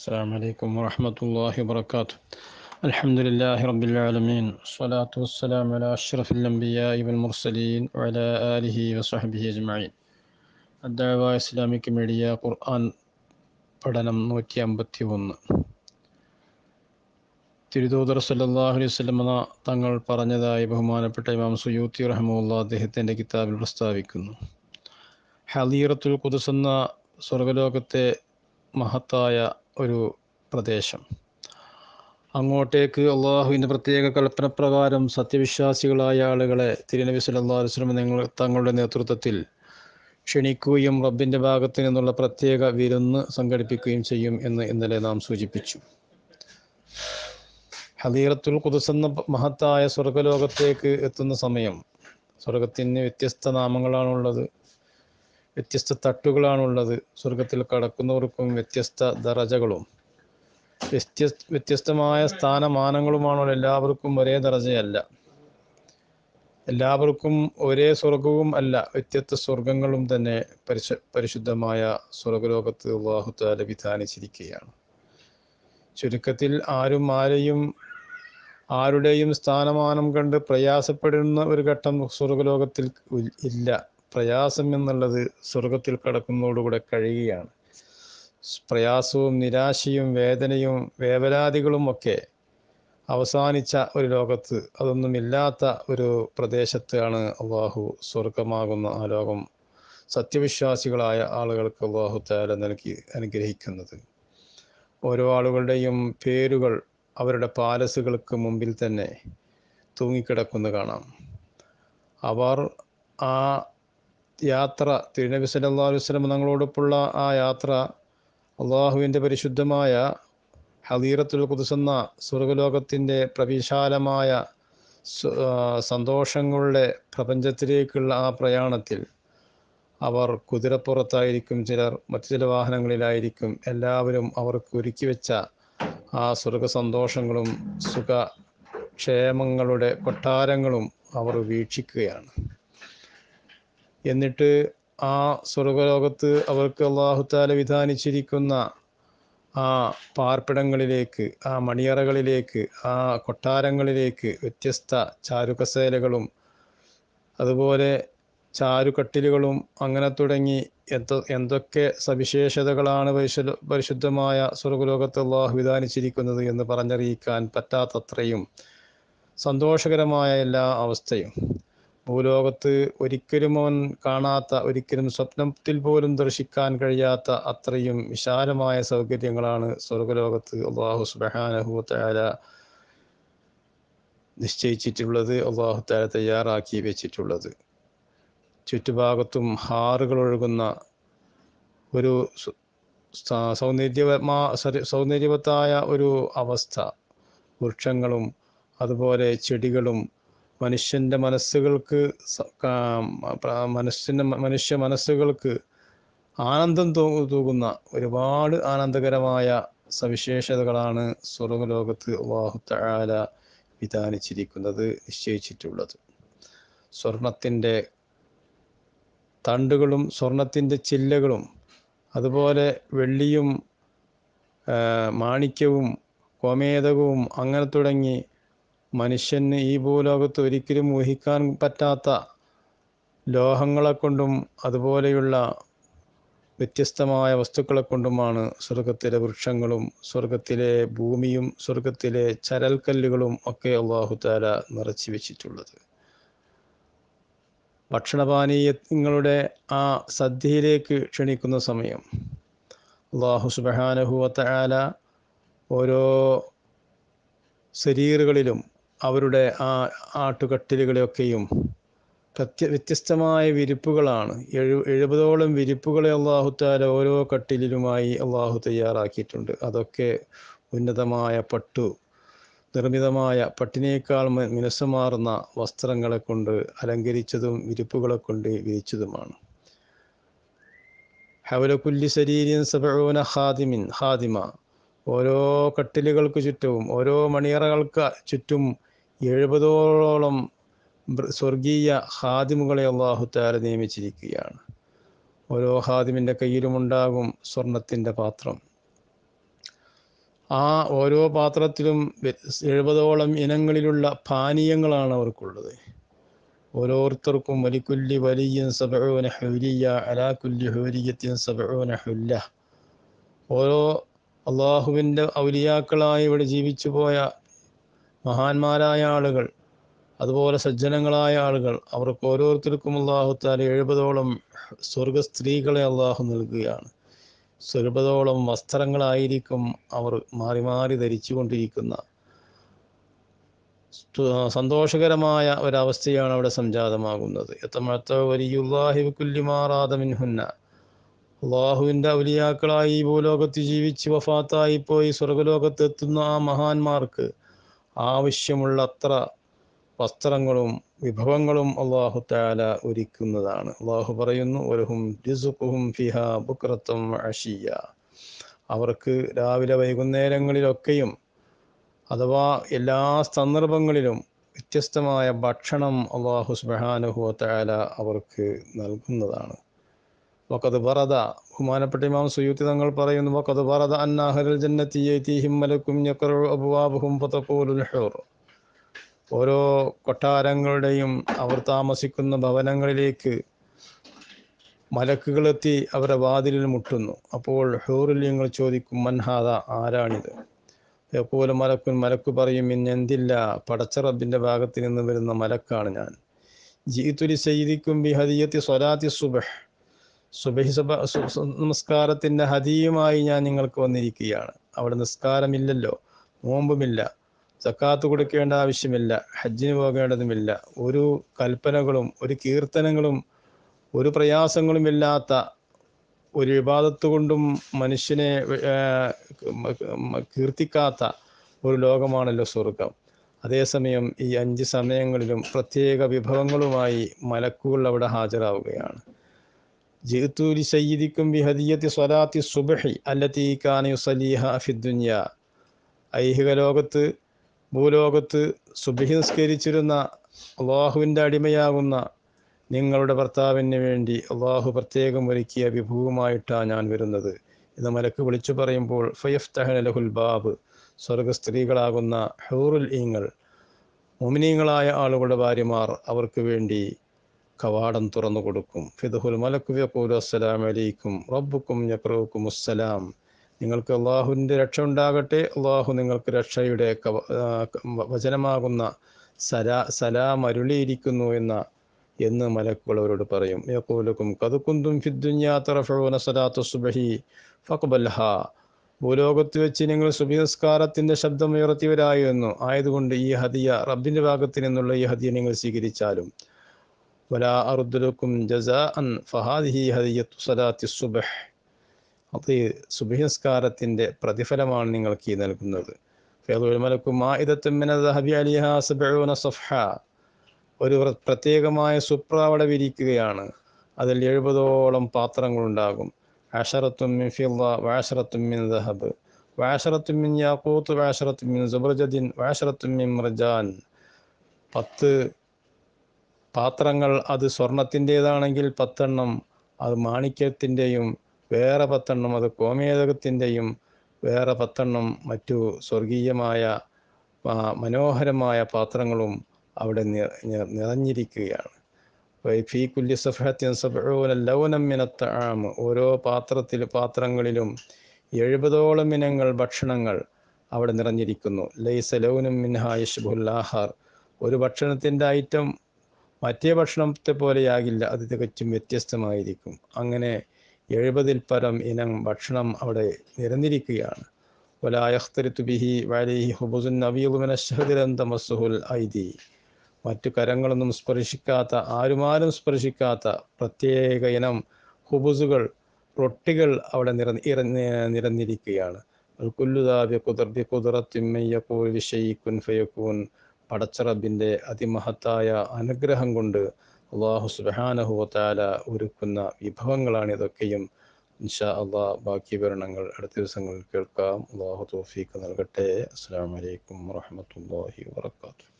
السلام عليكم ورحمة الله وبركاته الحمد لله رب العالمين الصلاة والسلام على أشرف الأنبياء والمرسلين وعلى آله وصحبه أجمعين الدعوة إسلامك ميഡിയ ഖുർആൻ പഠനം നൂറ്റി അമ്പത്തി ഒന്ന് തിരുതൂതർ സല്ലല്ലാഹു അലൈഹി വസല്ലമ തങ്ങൾ പറഞ്ഞതായി ബഹുമാനപ്പെട്ട ഇമാം സുയൂത്തി റഹ്മുല്ല അദ്ദേഹത്തിൻ്റെ കിതാബിൽ പ്രസ്താവിക്കുന്നു ഹലീറത്തുൽ ഖുദസ് എന്ന സ്വർഗലോകത്തെ മഹത്തായ ഒരു പ്രദേശം അങ്ങോട്ടേക്ക് അള്ളാഹുവിൻ്റെ പ്രത്യേക കൽപ്പന പ്രകാരം സത്യവിശ്വാസികളായ ആളുകളെ തിരുനബി സല്ലല്ലാഹു അലൈഹി വസല്ലം നിങ്ങൾ തങ്ങളുടെ നേതൃത്വത്തിൽ ക്ഷണിക്കുകയും റബ്ബിൻ്റെ ഭാഗത്ത് നിന്നുള്ള പ്രത്യേക വിരുന്ന് സംഘടിപ്പിക്കുകയും ചെയ്യും എന്ന് ഇന്നലെ നാം സൂചിപ്പിച്ചു ഹദീറത്തുൽ ഖുദസ് എന്ന മഹത്തായ സ്വർഗലോകത്തേക്ക് എത്തുന്ന സമയം സ്വർഗത്തിന് വ്യത്യസ്ത നാമങ്ങളാണുള്ളത് വ്യത്യസ്ത തട്ടുകളാണുള്ളത് സ്വർഗത്തിൽ കടക്കുന്നവർക്കും വ്യത്യസ്ത ദറജകളും വ്യത്യസ്ത വ്യത്യസ്തമായ സ്ഥാനമാനങ്ങളുമാണുള്ള എല്ലാവർക്കും ഒരേ ദറജയല്ല എല്ലാവർക്കും ഒരേ സ്വർഗവും അല്ല വ്യത്യസ്ത സ്വർഗങ്ങളും തന്നെ പരിശു പരിശുദ്ധമായ സ്വർഗലോകത്ത് അള്ളാഹുത്താല വിധാനിച്ചിരിക്കുകയാണ് ചുരുക്കത്തിൽ ആരും ആരെയും ആരുടെയും സ്ഥാനമാനം കണ്ട് പ്രയാസപ്പെടുന്ന ഒരു ഘട്ടം സ്വർഗലോകത്തിൽ ഇല്ല പ്രയാസം എന്നുള്ളത് സ്വർഗത്തിൽ കടക്കുന്നതോടുകൂടെ കഴിയുകയാണ് പ്രയാസവും നിരാശയും വേദനയും വേവലാതികളും ഒക്കെ അവസാനിച്ച ഒരു ലോകത്ത് അതൊന്നുമില്ലാത്ത ഒരു പ്രദേശത്താണ് അള്ളാഹു സ്വർഗമാകുന്ന ആ ലോകം സത്യവിശ്വാസികളായ ആളുകൾക്ക് അള്ളാഹു താല നൽകി അനുഗ്രഹിക്കുന്നത് ഓരോ ആളുകളുടെയും പേരുകൾ അവരുടെ പാലസുകൾക്ക് മുമ്പിൽ തന്നെ തൂങ്ങിക്കിടക്കുന്നു കാണാം അവർ ആ യാത്ര തിരുനബി സല്ലല്ലാഹു അലൈഹി വസല്ലം തങ്ങളോടൊപ്പമുള്ള ആ യാത്ര അള്ളാഹുവിൻ്റെ പരിശുദ്ധമായ ഹദീറത്തുൽ ഖുദ്സ് എന്ന സ്വർഗലോകത്തിൻ്റെ പ്രവിശാലമായ സന്തോഷങ്ങളുടെ പ്രപഞ്ചത്തിലേക്കുള്ള ആ പ്രയാണത്തിൽ അവർ കുതിരപ്പുറത്തായിരിക്കും ചിലർ മറ്റു ചില വാഹനങ്ങളിലായിരിക്കും എല്ലാവരും അവർക്ക് ഒരുക്കി വെച്ച ആ സ്വർഗ സന്തോഷങ്ങളും സുഖ ക്ഷേമങ്ങളുടെ കൊട്ടാരങ്ങളും അവർ വീക്ഷിക്കുകയാണ് എന്നിട്ട് ആ സ്വർഗലോകത്ത് അവർക്ക് അള്ളാഹുത്താല വിധാനിച്ചിരിക്കുന്ന ആ പാർപ്പിടങ്ങളിലേക്ക് ആ മണിയറകളിലേക്ക് ആ കൊട്ടാരങ്ങളിലേക്ക് വ്യത്യസ്ത ചാരുകസേലകളും അതുപോലെ ചാരുകട്ടിലുകളും അങ്ങനെ തുടങ്ങി എന്ത എന്തൊക്കെ സവിശേഷതകളാണ് പരിശു പരിശുദ്ധമായ സ്വർഗലോകത്ത് അള്ളാഹു വിധാനിച്ചിരിക്കുന്നത് എന്ന് പറഞ്ഞറിയിക്കാൻ പറ്റാത്തത്രയും സന്തോഷകരമായ എല്ലാ അവസ്ഥയും ഭൂലോകത്ത് ഒരിക്കലും അവൻ കാണാത്ത ഒരിക്കലും സ്വപ്നത്തിൽ പോലും ദർശിക്കാൻ കഴിയാത്ത അത്രയും വിശാലമായ സൗകര്യങ്ങളാണ് സ്വർഗലോകത്ത് അള്ളാഹു സുബാനഹു താല നിശ്ചയിച്ചിട്ടുള്ളത് അള്ളാഹു താല തയ്യാറാക്കി വെച്ചിട്ടുള്ളത് ചുറ്റുഭാഗത്തും ഹാറുകൾ ഒഴുകുന്ന ഒരു സൗന്ദര്യമാ സൗന്ദര്യവത്തായ ഒരു അവസ്ഥ വൃക്ഷങ്ങളും അതുപോലെ ചെടികളും മനുഷ്യൻ്റെ മനസ്സുകൾക്ക് മനസ്സിൻ്റെ മനുഷ്യ മനസ്സുകൾക്ക് ആനന്ദം തൂകുന്ന ഒരുപാട് ആനന്ദകരമായ സവിശേഷതകളാണ് സ്വർഗലോകത്ത് അള്ളാഹു തആല വിധാനിച്ചിരിക്കുന്നത് നിശ്ചയിച്ചിട്ടുള്ളത് സ്വർണത്തിൻ്റെ തണ്ടുകളും സ്വർണത്തിൻ്റെ ചില്ലകളും അതുപോലെ വെള്ളിയും മാണിക്യവും കോമേതകവും അങ്ങനെ തുടങ്ങി മനുഷ്യന് ഈ ഭൂലോകത്ത് ഒരിക്കലും ഊഹിക്കാൻ പറ്റാത്ത ലോഹങ്ങളെ കൊണ്ടും അതുപോലെയുള്ള വ്യത്യസ്തമായ വസ്തുക്കളെ കൊണ്ടുമാണ് സ്വർഗത്തിലെ വൃക്ഷങ്ങളും സ്വർഗത്തിലെ ഭൂമിയും സ്വർഗത്തിലെ ചരൽക്കല്ലുകളും ഒക്കെ അള്ളാഹുത്താല നിറച്ചു വെച്ചിട്ടുള്ളത് ഭക്ഷണപാനീയങ്ങളുടെ ആ സദ്യയിലേക്ക് ക്ഷണിക്കുന്ന സമയം അള്ളാഹു സുബഹാനഹുവല ഓരോ ശരീറുകളിലും അവരുടെ ആ ആട്ടുകട്ടിലുകളെയൊക്കെയും പ്രത്യ വ്യത്യസ്തമായ വിരിപ്പുകളാണ് എഴു എഴുപതോളം വിരിപ്പുകളെ അള്ളാഹുത്താല ഓരോ കട്ടിലിലുമായി അള്ളാഹു തയ്യാറാക്കിയിട്ടുണ്ട് അതൊക്കെ ഉന്നതമായ പട്ടു നിർമ്മിതമായ പട്ടിനേക്കാൾ മിനുസമാർന്ന വസ്ത്രങ്ങളെ കൊണ്ട് അലങ്കരിച്ചതും വിരിപ്പുകളെ കൊണ്ട് വിരിച്ചതുമാണ് ഹവലക്കുല്ലി ശരീരൻ സബഊന ഹാദിമിൻ ഹാദിമ ഓരോ കട്ടിലുകൾക്ക് ചുറ്റവും ഓരോ മണിയറകൾക്ക് ചുറ്റും എഴുപതോളം സ്വർഗീയ ഹാദിമുകളെ അള്ളാഹു താര നിയമിച്ചിരിക്കുകയാണ് ഓരോ ഹാദിമിൻ്റെ കയ്യിലുമുണ്ടാകും സ്വർണത്തിൻ്റെ പാത്രം ആ ഓരോ പാത്രത്തിലും വ്യ- എഴുപതോളം ഇനങ്ങളിലുള്ള പാനീയങ്ങളാണ് അവർക്കുള്ളത് ഓരോരുത്തർക്കും വലിക്കുല്ലി വലിയ സബഊന ഹുരിയ അലാ കുല്ലി ഹുരിയത്തിൻ സബഊന ഹുല്ല ഓരോ അള്ളാഹുവിൻ്റെ ഔലിയാക്കളായി ഇവിടെ ജീവിച്ചു പോയ മഹാന്മാരായ ആളുകൾ അതുപോലെ സജ്ജനങ്ങളായ ആളുകൾ അവർക്ക് ഓരോരുത്തർക്കും അള്ളാഹു താല എഴുപതോളം സ്വർഗ സ്ത്രീകളെ അള്ളാഹു നൽകുകയാണ് എഴുപതോളം വസ്ത്രങ്ങളായിരിക്കും അവർ മാറി മാറി ധരിച്ചു കൊണ്ടിരിക്കുന്ന സ്തു- സന്തോഷകരമായ ഒരവസ്ഥയാണ് അവിടെ സംജാതമാകുന്നത് എത്തമഴത്ത വലിയുല്ലാഹിബുല്ലിമാറാദമിൻഹുന്ന അള്ളാഹുവിൻ്റെ ഔലിയാക്കളായി ഈ ഭൂലോകത്ത് ജീവിച്ച് വഫാത്തായി പോയി സ്വർഗലോകത്ത് എത്തുന്ന ആ മഹാന്മാർക്ക് ആവശ്യമുള്ള അത്ര വസ്ത്രങ്ങളും വിഭവങ്ങളും അള്ളാഹു താല ഒരുക്കുന്നതാണ് അള്ളാഹു പറയുന്നു ഒരുഹും രിസുഖുഹും ഫിഹ ബുക്രത്തും അഷിയ അവർക്ക് രാവിലെ വൈകുന്നേരങ്ങളിലൊക്കെയും അഥവാ എല്ലാ സന്ദർഭങ്ങളിലും വ്യത്യസ്തമായ ഭക്ഷണം അള്ളാഹു സുബ്ഹാനഹു തആല അവർക്ക് നൽകുന്നതാണ് വഖദ് ബറദ ബഹുമാനപ്പെട്ട ഇമാം സുയൂത്തി തങ്ങൾ പറയുന്നു വഖദ് ബറദ അന്ന അഹ്ലൽ ജന്നത്തി യതീഹിം മലക്കും യഖറു അബ്വാബുഹും ഫതഖൂലുൽ ഹൂർ ഓരോ കൊട്ടാരങ്ങളുടെയും അവർ താമസിക്കുന്ന ഭവനങ്ങളിലേക്ക് മലക്കുകളെത്തി അവരുടെ വാതിലിൽ മുട്ടുന്നു അപ്പോൾ ഹൂറില്യങ്ങൾ ചോദിക്കും മൻഹാദ ആരാണിത് യക്കൂല മലക്കുൻ മലക്ക് പറയും ഇന്നെന്തില്ല പടച്ച റബ്ബിന്റെ ഭാഗത്ത് നിന്ന് വരുന്ന മലക്കാണ് ഞാൻ ജീത്തുലി സയ്യിദിക്കും ബി ഹദിയത്തി സ്വലാത്തി സുബഹ് സുബഹി സബ സു- സു- നമസ്കാരത്തിന്റെ ഹദിയുമായി ഞാൻ നിങ്ങൾക്ക് വന്നിരിക്കുകയാണ് അവിടെ നിസ്കാരമില്ലല്ലോ നോമ്പുമില്ല സക്കാത്ത് കൊടുക്കേണ്ട ആവശ്യമില്ല ഹജ്ജിന് പോകേണ്ടതുമില്ല ഒരു കൽപ്പനകളും ഒരു കീർത്തനങ്ങളും ഒരു പ്രയാസങ്ങളും ഇല്ലാത്ത ഒരു വിവാദത്ത് കൊണ്ടും മനുഷ്യനെ ആ, മ- മ- കീർത്തിക്കാത്ത ഒരു ലോകമാണല്ലോ സ്വർഗം അതേസമയം ഈ അഞ്ച് സമയങ്ങളിലും പ്രത്യേക വിഭവങ്ങളുമായി മലക്കുകൾ അവിടെ ഹാജരാവുകയാണ് ജിത്തുലി സയ്യിദിക്കും ബിഹദിയത്തി സ്വലാത്തി സുബഹി അല്ലത്തി കാന യുസലീഹ ഫിദ്ദുനിയ ഐഹിക ലോകത്ത് ഭൂലോകത്ത് സുബഹി നിസ്കരിച്ചിരുന്ന അള്ളാഹുവിൻ്റെ അടിമയാകുന്ന നിങ്ങളുടെ ഭർത്താവിന് വേണ്ടി അള്ളാഹു പ്രത്യേകം ഒരുക്കിയ വിഭവമായിട്ടാണ് ഞാൻ വരുന്നത് എന്ന് മലക്ക് വിളിച്ചു പറയുമ്പോൾ ഫയഫ്തഹന ലഹുൽ ബാബ് സ്വർഗ സ്ത്രീകളാകുന്ന ഹൂറുൽ ഈങ്ങൾ മുമിനീങ്ങളായ ആളുകളുടെ ഭാര്യമാർ അവർക്ക് വേണ്ടി കവാടം തുറന്നു കൊടുക്കും ഫിദുഹുൽ മലക്കു യഖൂലു അസ്സലാമു അലൈക്കും റബ്ബുക്കും യഖ്റൂക്കും അസ്സലാം നിങ്ങൾക്ക് അള്ളാഹുവിൻ്റെ രക്ഷ ഉണ്ടാകട്ടെ അള്ളാഹു നിങ്ങൾക്ക് രക്ഷയുടെ കവ- ആ, വചനമാകുന്ന സലാ സലാം അരുളിയിരിക്കുന്നു എന്ന എന്ന് മലക്കുകൾ അവരോട് പറയും യഖൂലുക്കും കതുക്കുന്തും ഫിദ്ദുന്യാ തറഫഊന സലാത്തു സുബ്ഹി ഫഖ്ബൽഹ ഭൂലോകത്ത് വെച്ച് നിങ്ങൾ സുബഹി നിസ്കാരത്തിന്റെ ശബ്ദം ഉയർത്തിയവരായിരുന്നു ആയതുകൊണ്ട് ഈ ഹദിയ റബ്ബിന്റെ ഭാഗത്ത് നിന്നുള്ള ഈ ഹദിയ നിങ്ങൾ സ്വീകരിച്ചാലും വലാ അറുദ്ദുലക്കും ജസാഅൻ ഫഹാദിഹി ഹദിയത്തു സലാത്തി സുബ്ഹ് അത് സുബഹി നിസ്കാരത്തിന്റെ പ്രതിഫലമാണ് നിങ്ങൾക്ക് ഈ നൽകുന്നത് ഫേദുൽ മലക്കും മാഇദത്തും മിന ദഹബി അലിഹ സബ്ഊന സഫ്ഹ ഒരു പ്ര- പ്രത്യേകമായ സുപ്ര അവിടെ വിരിക്കുകയാണ് അതിൽ എഴുപതോളം പാത്രങ്ങളുണ്ടാകും അഷറത്തും മിൻ ഫിദ്ദ വഅശറത്തും മിൻ ദഹബ് വഅശറത്തും മിൻ യാഖൂത്ത് വഅശറത്തും മിൻ സുബ്രജദിൻ വഅശറത്തും മിൻ മർജാൻ പത്ത് പാത്രങ്ങൾ അത് സ്വർണത്തിൻ്റെതാണെങ്കിൽ പത്തെണ്ണം അത് മാണിക്യത്തിൻ്റെയും വേറെ പത്തെണ്ണം അത് കോമേതകത്തിൻ്റെയും വേറെ പത്തെണ്ണം മറ്റു സ്വർഗീയമായ ആ, മനോഹരമായ പാത്രങ്ങളും അവിടെ നി- നി- നിറഞ്ഞിരിക്കുകയാണ് ഫീ കുല്ലി സഫഹത്തിൻ സബ്ഊന ലൗനം മിന തആം ഓരോ പാത്രത്തിൽ പാത്രങ്ങളിലും എഴുപതോളം ഇനങ്ങൾ ഭക്ഷണങ്ങൾ അവിടെ നിറഞ്ഞിരിക്കുന്നു ലൈസ ലൗനും മിൻഹാ യശ്ബുൽ ആഹാർ ഒരു ഭക്ഷണത്തിൻ്റെ ഐറ്റം മറ്റേ ഭക്ഷണത്തെ പോലെയാകില്ല അത് തികച്ചും വ്യത്യസ്തമായിരിക്കും അങ്ങനെ എഴുപതിൽ പരം ഇനം ഭക്ഷണം അവിടെ നിരന്നിരിക്കുകയാണ് ولا يختلط به وعليه خبز نبيض من الشهد لن تمسه الأيدي മറ്റു കരങ്ങളൊന്നും സ്പർശിക്കാത്ത ആരുമാരും സ്പർശിക്കാത്ത പ്രത്യേക ഇനം ഹുബുസുകൾ റൊട്ടികൾ അവിടെ നിറ ഇറ- നിരന്നിരിക്കുകയാണ് കുല്ലുദാബി കുതിർബി കുതിറത്തിമ്മയ്യക്കൂൽ വിഷയിക്കുൻ ഫയക്കൂൻ പടച്ചറബിൻ്റെ അതിമഹത്തായ അനുഗ്രഹം കൊണ്ട് അള്ളാഹു സുബാനഹുവത്താല ഒരുക്കുന്ന വിഭവങ്ങളാണ് ഇതൊക്കെയും ഇൻഷാ അള്ളാഹ് ബാക്കി വിവരണങ്ങൾ അടുത്ത ദിവസങ്ങളിൽ കേൾക്കാം അള്ളാഹു തോഫീക്ക് നൽകട്ടെ അസ്സാം വലൈക്കും വാഹമത്തല്ലാഹി വാത്തു